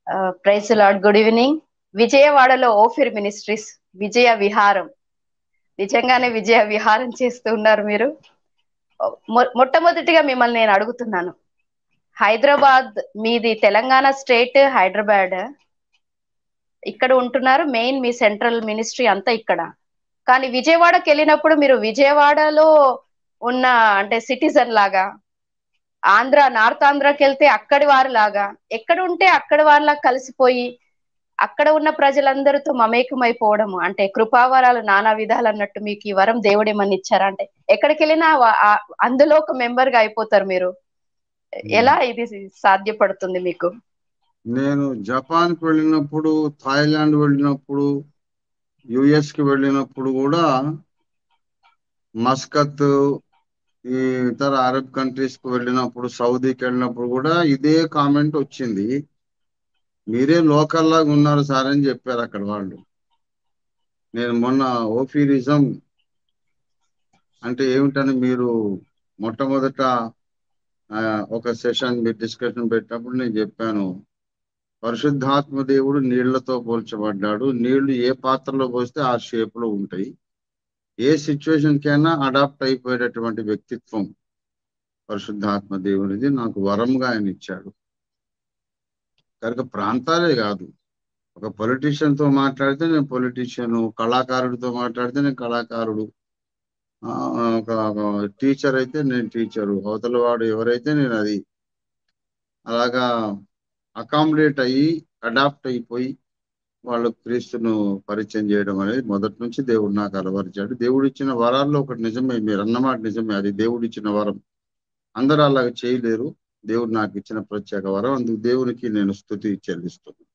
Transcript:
praise lord good evening విజయవాడలో Ophir ministries Vijaya Viharam నిజంగానే విజయ విహారం చేస్తూ ఉన్నారు మీరు మొ- మొట్టమొదటిగా మిమ్మల్ని నేను అడుగుతున్నాను హైదరాబాద్ మీది తెలంగాణ స్టేట్ హైదరాబాద్ ఇక్కడ ఉంటున్నారు మెయిన్ మీ సెంట్రల్ మినిస్ట్రీ అంతా ఇక్కడ కానీ విజయవాడకి వెళ్ళినప్పుడు మీరు విజయవాడలో ఉన్న అంటే సిటిజన్ లాగా ఆంధ్ర నార్త్ ఆంధ్రాకి వెళ్తే అక్కడి వారి లాగా ఎక్కడ ఉంటే అక్కడి వారిలా కలిసిపోయి అక్కడ ఉన్న ప్రజలందరితో మమేకమైపోవడము అంటే కృపావరాలు నానా విధాలు అన్నట్టు మీకు ఈ వరం దేవుడు ఏమన్నా ఇచ్చారా అంటే ఎక్కడికి వెళ్ళినా వా- ఆ- అందులో ఒక మెంబర్ గా అయిపోతారు మీరు ఎలా ఇది సాధ్యపడుతుంది మీకు నేను జపాన్ కి వెళ్ళినప్పుడు థాయిలాండ్ వెళ్ళినప్పుడు యుఎస్ కి వెళ్ళినప్పుడు కూడా మస్కత్ ఈ ఇతర అరబ్ కంట్రీస్ కు వెళ్ళినప్పుడు సౌదీకి వెళ్ళినప్పుడు కూడా ఇదే కామెంట్ వచ్చింది మీరే లోకల్ లాగా ఉన్నారు సార్ అని చెప్పారు అక్కడ వాళ్ళు నేను మొన్న ఓఫీరిజం అంటే ఏమిటని మీరు మొట్టమొదట ఆ, ఒక సెషన్ మీరు డిస్కషన్ పెట్టినప్పుడు నేను చెప్పాను పరిశుద్ధాత్మ దేవుడు నీళ్లతో పోల్చబడ్డాడు నీళ్లు ఏ పాత్రలో పోస్తే ఆ షేప్ లో ఉంటాయి ఏ సిచ్యువేషన్ కైనా అడాప్ట్ అయిపోయేటటువంటి వ్యక్తిత్వం పరిశుద్ధాత్మ దేవునిది నాకు వరంగా ఆయన ఇచ్చాడు కనుక ప్రాంతాలే కాదు ఒక పొలిటీషియన్ తో మాట్లాడితే నేను పొలిటీషియన్ కళాకారుడితో మాట్లాడితే నేను కళాకారుడు ఆ, ఒక టీచర్ అయితే నేను టీచరు అవతల వాడు ఎవరైతే నేను అది అలాగా అకామిడేట్ అయ్యి అడాప్ట్ అయిపోయి వాళ్ళు క్రీస్తును పరిచయం చేయడం అనేది మొదటి నుంచి దేవుడు నాకు అలవరిచాడు దేవుడు ఇచ్చిన వరాల్లో ఒకటి నిజమే మీరు అన్నమాట నిజమే అది దేవుడు ఇచ్చిన వరం అందరూ అలాగ చేయలేరు దేవుడు నాకు ఇచ్చిన ప్రత్యేక వరం అందుకు దేవునికి నేను స్థుతి చెల్లిస్తున్నాను